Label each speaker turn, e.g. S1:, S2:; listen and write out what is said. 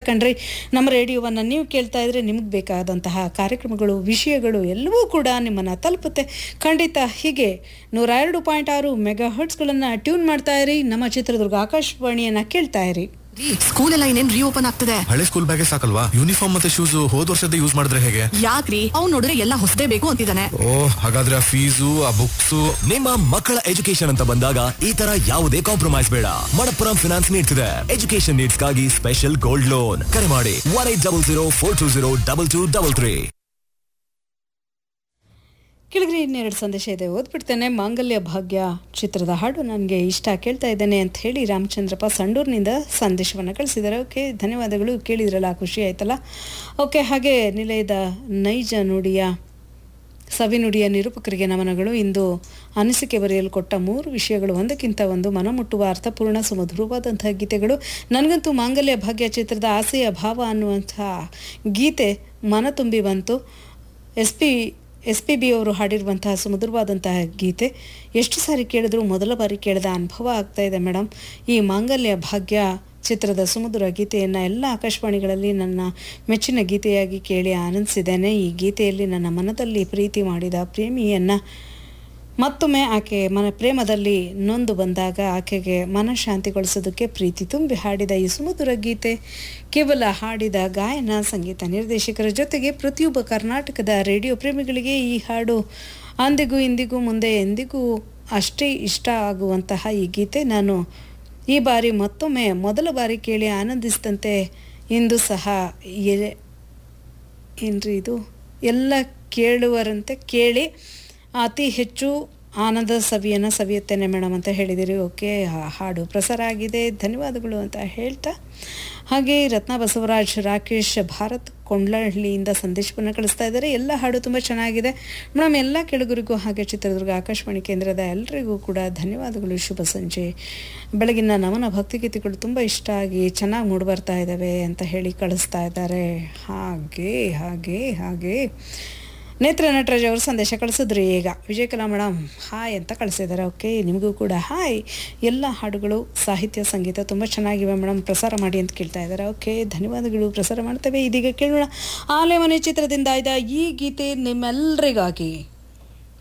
S1: ಕಣ್ರಿ ನಮ್ಮ ರೇಡಿಯೋವನ್ನು ನೀವು ಕೇಳ್ತಾ ಇದ್ರೆ ನಿಮಗೆ ಬೇಕಾದಂತಹ ಕಾರ್ಯಕ್ರಮಗಳು ವಿಷಯಗಳು ಎಲ್ಲವೂ ಕೂಡ ನಿಮ್ಮನ್ನು ತಲುಪುತ್ತೆ ಖಂಡಿತ ಹೀಗೆ ನೂರ ಎರಡು ಪಾಯಿಂಟ್ ಆರು ಮೆಗಾ ಹರ್ಟ್ಸ್ಗಳನ್ನು ಟ್ಯೂನ್ ಮಾಡ್ತಾ ಇರಿ ನಮ್ಮ ಚಿತ್ರದುರ್ಗ ಆಕಾಶವಾಣಿಯನ್ನು ಕೇಳ್ತಾ ಇರಿ
S2: ಸ್ಕೂಲ್ ಎಲ್ಲ ಇನ್ನೇನ್ ರೀಓಪನ್ ಆಗ್ತದೆ
S3: ಹಳೆ ಸ್ಕೂಲ್ ಬ್ಯಾಗೆ ಸಾಕಲ್ವಾ ಯೂನಿಫಾರ್ಮ್ ಮತ್ತೆ ಶೂಸ್ ಹೋದ್ ವರ್ಷದ ಯೂಸ್ ಮಾಡಿದ್ರೆ ಹೇಗೆ
S2: ಯಾಕ್ರಿ ಅವ್ನ್ ನೋಡಿದ್ರೆ ಎಲ್ಲ ಹೊಸದೇ ಬೇಕು ಅಂತಿದ್ದಾನೆ
S3: ಓ ಹಾಗಾದ್ರೆ ಆ ಫೀಸು ಆ ಬುಕ್ಸ್
S4: ನಿಮ್ಮ ಮಕ್ಕಳ ಎಜುಕೇಶನ್ ಅಂತ ಬಂದಾಗ ಈ ತರ ಯಾವುದೇ ಕಾಂಪ್ರಮೈಸ್ ಬೇಡ ಮಣಪ್ಪುರಂ ಫಿನಾನ್ಸ್ ನೀಡ್ತಿದೆ ಎಜುಕೇಶನ್ ನೀಡ್ಸ್ಗಾಗಿ ಸ್ಪೆಷಲ್ ಗೋಲ್ಡ್ ಲೋನ್ ಕರೆ ಮಾಡಿ one eight double zero four two zero double two double three
S1: ಕೆಳಗಡೆ ಇನ್ನೆರಡು ಸಂದೇಶ ಇದೆ ಓದ್ಬಿಡ್ತೇನೆ ಮಾಂಗಲ್ಯ ಭಾಗ್ಯ ಚಿತ್ರದ ಹಾಡು ನನಗೆ ಇಷ್ಟ ಕೇಳ್ತಾ ಇದ್ದೇನೆ ಅಂತ ಹೇಳಿ ರಾಮಚಂದ್ರಪ್ಪ ಸಂಡೂರಿನಿಂದ ಸಂದೇಶವನ್ನು ಕಳಿಸಿದ್ದಾರೆ ಓಕೆ ಧನ್ಯವಾದಗಳು ಕೇಳಿದ್ರಲ್ಲ ಖುಷಿ ಆಯ್ತಲ್ಲ ಓಕೆ ಹಾಗೆ ನಿಲಯದ ನೈಜ ನುಡಿಯ ಸವಿನುಡಿಯ ನಿರೂಪಕರಿಗೆ ನಮನಗಳು ಇಂದು ಅನಿಸಿಕೆ ಬರೆಯಲು ಕೊಟ್ಟ ಮೂರು ವಿಷಯಗಳು ಒಂದಕ್ಕಿಂತ ಒಂದು ಮನಮುಟ್ಟುವ ಅರ್ಥಪೂರ್ಣ ಸುಮಧುರವಾದಂತಹ ಗೀತೆಗಳು ನನಗಂತೂ ಮಾಂಗಲ್ಯ ಭಾಗ್ಯ ಚಿತ್ರದ ಆಸೆಯ ಭಾವ ಅನ್ನುವಂಥ ಗೀತೆ ಮನ ತುಂಬಿ ಬಂತು S P S P B ಅವರು ಹಾಡಿರುವಂತಹ ಸುಮಧುರವಾದಂತಹ ಗೀತೆ ಎಷ್ಟು ಸಾರಿ ಕೇಳಿದ್ರು ಮೊದಲ ಬಾರಿ ಕೇಳಿದ ಅನುಭವ ಆಗ್ತಾ ಇದೆ ಮೇಡಮ್ ಈ ಮಾಂಗಲ್ಯ ಭಾಗ್ಯ ಚಿತ್ರದ ಸುಮಧುರ ಗೀತೆಯನ್ನು ಎಲ್ಲ ಆಕಾಶವಾಣಿಗಳಲ್ಲಿ ನನ್ನ ಮೆಚ್ಚಿನ ಗೀತೆಯಾಗಿ ಕೇಳಿ ಆನಂದಿಸಿದ್ದೇನೆ ಈ ಗೀತೆಯಲ್ಲಿ ನನ್ನ ಮನದಲ್ಲಿ ಪ್ರೀತಿ ಮಾಡಿದ ಪ್ರೇಮಿಯನ್ನು ಮತ್ತೊಮ್ಮೆ ಆಕೆ ಮನ ಪ್ರೇಮದಲ್ಲಿ ನೊಂದು ಬಂದಾಗ ಆಕೆಗೆ ಮನ ಶಾಂತಿಗೊಳಿಸೋದಕ್ಕೆ ಪ್ರೀತಿ ತುಂಬಿ ಹಾಡಿದ ಈ ಸುಮಧುರ ಗೀತೆ ಕೇವಲ ಹಾಡಿದ ಗಾಯನ ಸಂಗೀತ ನಿರ್ದೇಶಕರ ಜೊತೆಗೆ ಪ್ರತಿಯೊಬ್ಬ ಕರ್ನಾಟಕದ ರೇಡಿಯೋ ಪ್ರೇಮಿಗಳಿಗೆ ಈ ಹಾಡು ಅಂದಿಗೂ ಇಂದಿಗೂ ಮುಂದೆ ಎಂದಿಗೂ ಅಷ್ಟೇ ಇಷ್ಟ ಆಗುವಂತಹ ಈ ಗೀತೆ ನಾನು ಈ ಬಾರಿ ಮತ್ತೊಮ್ಮೆ ಮೊದಲ ಬಾರಿ ಕೇಳಿ ಆನಂದಿಸಿದಂತೆ ಇಂದು ಸಹ ಎ- ಏನ್ರಿ ಇದು ಎಲ್ಲ ಕೇಳುವರಂತೆ ಕೇಳಿ ಅತಿ ಹೆಚ್ಚು ಆನಂದ ಸವಿಯನ್ನು ಸವಿಯುತ್ತೇನೆ ಮೇಡಮ್ ಅಂತ ಹೇಳಿದಿರಿ ಓಕೆ ಹಾ- ಹಾಡು ಪ್ರಸಾರ ಆಗಿದೆ ಧನ್ಯವಾದಗಳು ಅಂತ ಹೇಳ್ತಾ ಹಾಗೆ ರತ್ನ ಬಸವರಾಜ್ ರಾಕೇಶ್ ಭಾರತ್ ಕೊಂಡ್ಲಹಳ್ಳಿಯಿಂದ ಸಂದೇಶವನ್ನು ಕಳಿಸ್ತಾ ಇದ್ದಾರೆ ಎಲ್ಲ ಹಾಡು ತುಂಬ ಚೆನ್ನಾಗಿದೆ ಮೇಡಮ್ ಎಲ್ಲ ಕೆಳಗರಿಗೂ ಹಾಗೆ ಚಿತ್ರದುರ್ಗ ಆಕಾಶವಾಣಿ ಕೇಂದ್ರದ ಎಲ್ಲರಿಗೂ ಕೂಡ ಧನ್ಯವಾದಗಳು ಶುಭ ಸಂಜೆ ಬೆಳಗಿನ ನಮನ ಭಕ್ತಿಗೀತೆಗಳು ತುಂಬ ಇಷ್ಟ ಆಗಿ ಚೆನ್ನಾಗಿ ಮೂಡಿಬರ್ತಾ ಇದ್ದಾವೆ ಅಂತ ಹೇಳಿ ಕಳಿಸ್ತಾ ಇದ್ದಾರೆ ಹಾಗೆ ಹಾಗೆ ಹಾಗೆ ನೇತ್ರ ನಟರಾಜ್ ಅವರು ಸಂದೇಶ ಕಳಿಸಿದ್ರು ಈಗ ವಿಜಯಕಲಾ ಮೇಡಮ್ ಹಾಯ್ ಅಂತ ಕಳಿಸಿದ್ದಾರೆ ಓಕೆ ನಿಮಗೂ ಕೂಡ ಹಾಯ್ ಎಲ್ಲ ಹಾಡುಗಳು ಸಾಹಿತ್ಯ ಸಂಗೀತ ತುಂಬ ಚೆನ್ನಾಗಿವೆ ಮೇಡಮ್ ಪ್ರಸಾರ ಮಾಡಿ ಅಂತ ಕೇಳ್ತಾ ಇದ್ದಾರೆ ಓಕೆ ಧನ್ಯವಾದಗಳು ಪ್ರಸಾರ ಮಾಡ್ತೇವೆ ಇದೀಗ ಕೇಳೋಣ ಆಲೆ ಮನೆ ಚಿತ್ರದಿಂದ ಆಯ್ದ ಈ ಗೀತೆ ನಿಮ್ಮೆಲ್ಲರಿಗಾಗಿ